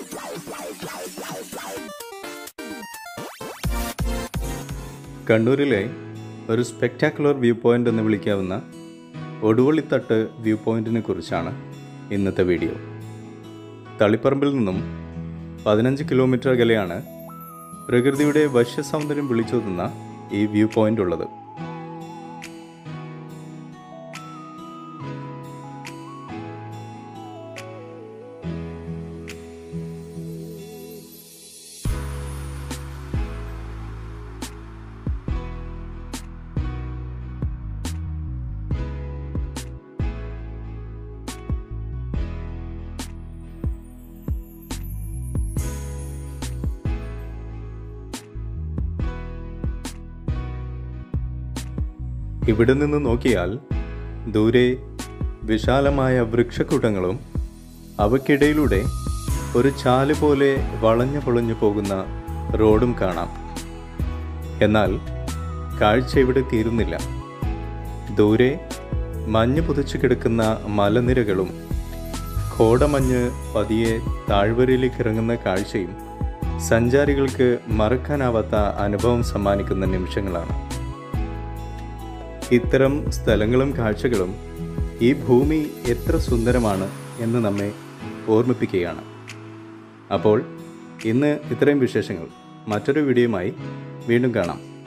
കണ്ണൂരിലെ ഒരു spectacular view point എന്ന് വിളിക്കാവുന്ന ഒടുവള്ളിത്തട്ട് വ്യൂ പോയിന്റിനെ കുറിച്ചാണ് ഇന്നത്തെ വീഡിയോ തളിപ്പറമ്പിൽ നിന്നും പതിനഞ്ച് കിലോമീറ്റർ അകലെയാണ് പ്രകൃതിയുടെ വശ്യസൗന്ദര്യം വിളിച്ചോതുന്ന ഈ വ്യൂ പോയിന്റ് ഉള്ളത് ഇവിടെ നിന്ന് നോക്കിയാൽ ദൂരെ വിശാലമായ വൃക്ഷക്കൂട്ടങ്ങളും അവയ്ക്കിടയിലൂടെ ഒരു ചാല് പോലെ വളഞ്ഞു പൊളഞ്ഞു പോകുന്ന റോഡും കാണാം എന്നാൽ കാഴ്ച ഇവിടെ തീരുന്നില്ല ദൂരെ മഞ്ഞ് പുതച്ചു കിടക്കുന്ന മലനിരകളും കോടമഞ്ഞ് പതിയെ താഴ്വരയിലേക്ക് ഇറങ്ങുന്ന കാഴ്ചയും സഞ്ചാരികൾക്ക് മറക്കാനാവാത്ത അനുഭവം സമ്മാനിക്കുന്ന നിമിഷങ്ങളാണ് ഇത്തരം സ്ഥലങ്ങളും കാഴ്ചകളും ഈ ഭൂമി എത്ര സുന്ദരമാണ് എന്ന് നമ്മെ ഓർമ്മിപ്പിക്കുകയാണ് അപ്പോൾ ഇന്ന് ഇത്രയും വിശേഷങ്ങൾ മറ്റൊരു വീഡിയോയുമായി വീണ്ടും കാണാം